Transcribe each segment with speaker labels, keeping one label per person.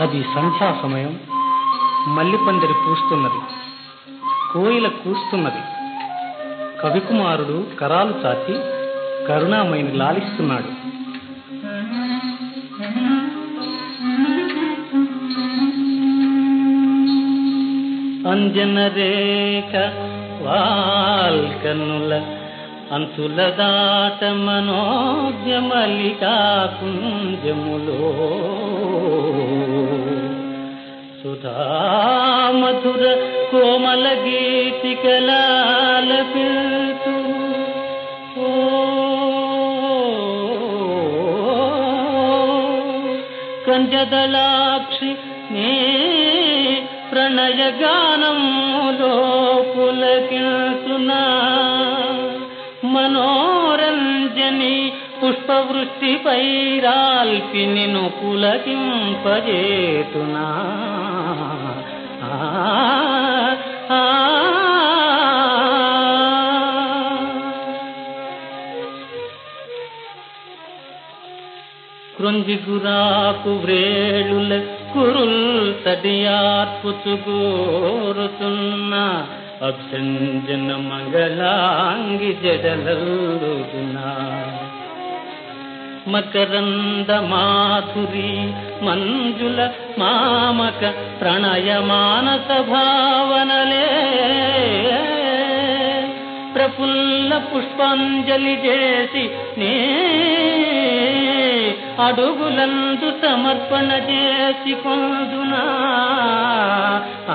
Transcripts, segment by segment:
Speaker 1: అది సంధ్యా సమయం మల్లిపందిరి పూస్తున్నది కోయిల కూస్తున్నది కవికుమారుడు కరాలు చాచి కరుణామయిని లాలిస్తున్నాడు అంజన రేఖ వాల్కనుల అంచుల దాట మనోజ్ఞమలికా కుంజములో సుధామధుర కోమల గీతికలాలపిల్తు ఓ కంజదళాక్షి నీ ప్రణయగానములో పులకిల్తునా మనోరంజని పుష్పవృష్టి పైరాల్పి నిన్ను పులకింపజేతునా ఆ, ఆ, కృంజిగురాకు వ్రేళుల కురుల్ తడియార్పుచుగోరుతున్న అభ్యంజన మంగళాంగి జడలల్లుదునా మకరంద మాధురి మంజుల మామక ప్రణయ మానస భావనలే ప్రఫుల్ల పుష్పాంజలి చేసి నే అడుగులందు సమర్పణ చేసి కొందునా ఆ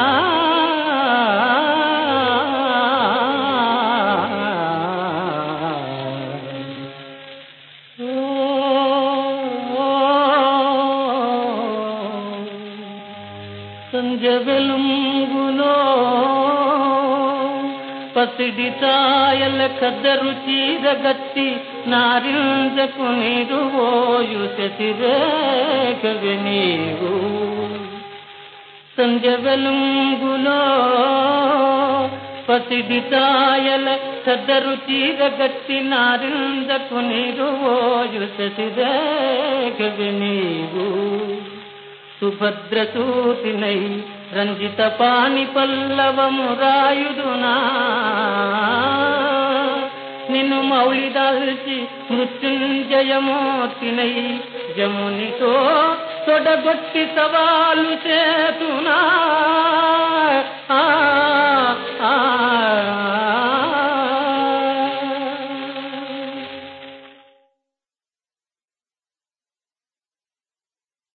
Speaker 1: సంజ వెలుంగులో పసిడి ఛాయల కద్దరు చీరగట్టి నారింజకు నిరువోయు శశిరేఖవి నీవు సంజ వెలుంగులో పసిడి ఛాయల కద్దరు చీరగట్టి నారింజకు నిరువోయు శశిరేఖవి నీవు సుభద్రసూతినై రంజిత పాని పల్లవము రాయుదునా నిన్ను మౌళిదాల్చి మృత్యుంజయమూర్తినై జమునితో తొడగొట్టి సవాలు చేతునా ఆ